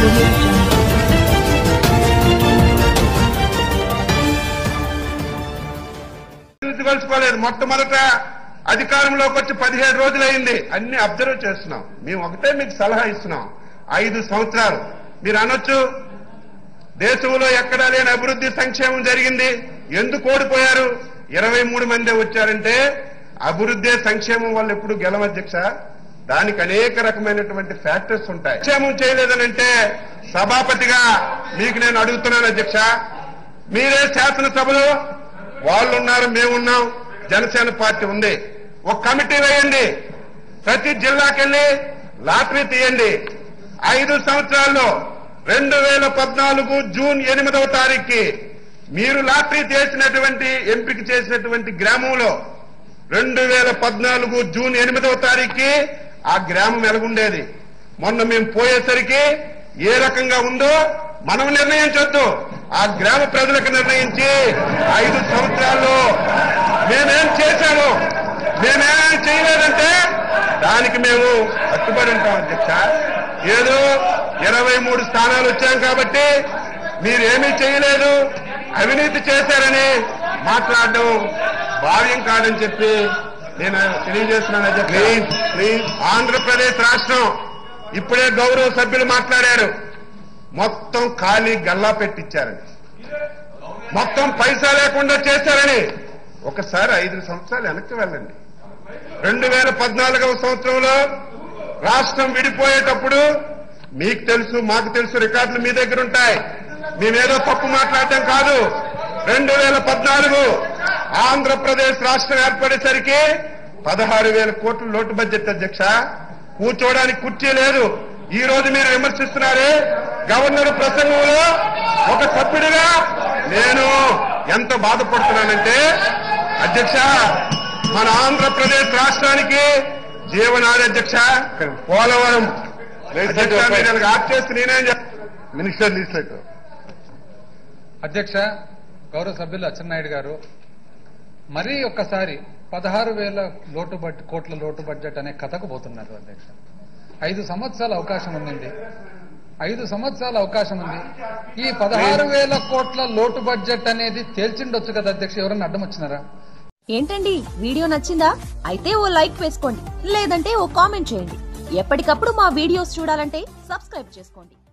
audio jungle. తెలుసుకోలేదు మొట్టమొదట అధికారంలోకి వచ్చి పదిహేడు రోజులైంది అన్ని అబ్జర్వ్ చేస్తున్నాం మేము ఒకటే మీకు సలహా ఇస్తున్నాం ఐదు సంవత్సరాలు మీరు అనొచ్చు దేశంలో ఎక్కడా లేని అభివృద్ధి సంక్షేమం జరిగింది ఎందుకు ఓడిపోయారు ఇరవై మూడు మందే వచ్చారంటే అభివృద్ధి సంక్షేమం వల్ల ఎప్పుడు గెలవ అధ్యక్ష దానికి అనేక రకమైనటువంటి ఫ్యాక్టర్స్ ఉంటాయి సంక్షేమం చేయలేదనంటే సభాపతిగా మీకు నేను అడుగుతున్నాను అధ్యక్ష మీరే శాసనసభలో వాళ్ళు ఉన్నారు మేమున్నాం జనసేన పార్టీ ఉంది ఒక కమిటీ వేయండి ప్రతి జిల్లాకెళ్ళి లాటరీ తీయండి ఐదు సంవత్సరాల్లో రెండు వేల పద్నాలుగు జూన్ ఎనిమిదవ తారీఖుకి మీరు లాటరీ చేసినటువంటి ఎంపిక చేసినటువంటి గ్రామంలో రెండు వేల పద్నాలుగు జూన్ ఎనిమిదవ తారీఖుకి ఆ గ్రామం ఎలాగుండేది మొన్న మేము పోయేసరికి ఏ రకంగా ఉందో మనం నిర్ణయించొద్దు ఆ గ్రామ ప్రజలకు నిర్ణయించి ఐదు సంవత్సరాల్లో మేమేం చేశాము మేమేం చేయలేదంటే దానికి మేము కట్టుబడి ఉంటాం అధ్యక్ష ఏదో ఇరవై మూడు స్థానాలు వచ్చాం కాబట్టి మీరేమీ చేయలేదు అవినీతి చేశారని మాట్లాడడం భావ్యం కాదని చెప్పి నేను తెలియజేస్తున్నాను అధ్యక్ష ప్లీజ్ ప్లీజ్ ఆంధ్రప్రదేశ్ రాష్ట్రం ఇప్పుడే గౌరవ సభ్యులు మాట్లాడారు మొత్తం ఖాళీ గల్లా పెట్టించారని మొత్తం పైసా లేకుండా చేశారని ఒకసారి ఐదు సంవత్సరాలు వెనక్కి వెళ్ళండి రెండు వేల పద్నాలుగవ సంవత్సరంలో రాష్ట్రం విడిపోయేటప్పుడు మీకు తెలుసు మాకు తెలుసు రికార్డులు మీ దగ్గర ఉంటాయి మేమేదో తప్పు మాట్లాడటం కాదు రెండు వేల పద్నాలుగు ఆంధ్రప్రదేశ్ రాష్ట్రం ఏర్పడేసరికి పదహారు వేల కోట్ల లోటు బడ్జెట్ అధ్యక్ష కూర్చోవడానికి కుర్చీ లేదు ఈ రోజు మీరు విమర్శిస్తున్నారే గవర్నర్ ప్రసంగంలో ఒక సభ్యుడిగా నేను ఎంత బాధపడుతున్నానంటే అధ్యక్ష మన ఆంధ్రప్రదేశ్ రాష్ట్రానికి జీవనాడి అధ్యక్ష పోలవరం అధ్యక్ష, మీరు ఇలా ఆప్ చేస్తే నేనేం మినిస్టర్ లీజిస్లేటర్ అధ్యక్ష గౌరవ సభ్యులు అచ్చెన్నాయుడు గారు మరీ ఒక్కసారి పదహారు వేల లోటు బడ్జెట్ కోట్ల లోటు బడ్జెట్ అనే కథకు పోతున్నారు అధ్యక్ష ఐదు సంవత్సరాల అవకాశం ఉందండి ఐదు సంవత్సరాల అవకాశం ఉంది ఈ పదహారు వేల కోట్ల లోటు బడ్జెట్ అనేది తేల్చిండొచ్చు కదా అధ్యక్ష ఎవరన్నా అడ్డం వచ్చినారా ఏంటండి వీడియో నచ్చిందా అయితే ఓ లైక్ వేసుకోండి లేదంటే ఓ కామెంట్ చేయండి ఎప్పటికప్పుడు మా వీడియోస్ చూడాలంటే సబ్స్క్రైబ్ చేసుకోండి